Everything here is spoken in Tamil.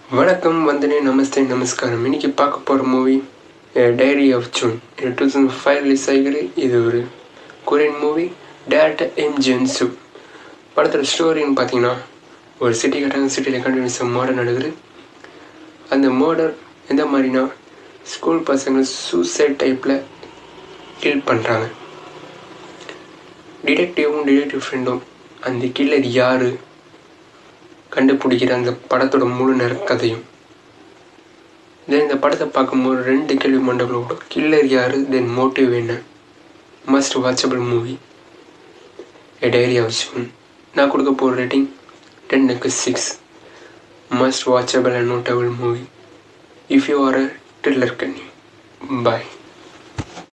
வணக்கம் வந்தனே நமஸ்தே நமஸ்காரம் இன்னைக்கு பார்க்க போகிற மூவி டைரி ஆஃப் ஜூன் இது டூ தௌசண்ட் ஃபைவ் ரிலீஸ் ஆகிருக்கு இது ஒரு கொரியன் மூவி டேரக்டர் எம் ஜென்சு படத்தோட ஸ்டோரின்னு பார்த்தீங்கன்னா ஒரு சிட்டி கட்டாங்க சிட்டியில் கண்டினியூஸாக மர்டர் நடக்குது அந்த மர்டர் எந்த மாதிரினா ஸ்கூல் பசங்க சூசைட் டைப்பில் கில் பண்ணுறாங்க டிடெக்டிவும் டிடெக்டிவ் ஃப்ரெண்டும் அந்த கில்லர் யார் கண்டுபிடிக்கிற அந்த படத்தோட முழு நேர கதையும் தென் இந்த படத்தை பார்க்கும்போது ரெண்டு கேள்வி மண்டபம் விடும் கில்லர் யார் தென் மோட்டிவ் என்ன must watchable movie a diary of June நான் கொடுக்க போகிற ரேட்டிங் டென்னுக்கு six must watchable and notable movie if you are a thriller கன்னி பாய்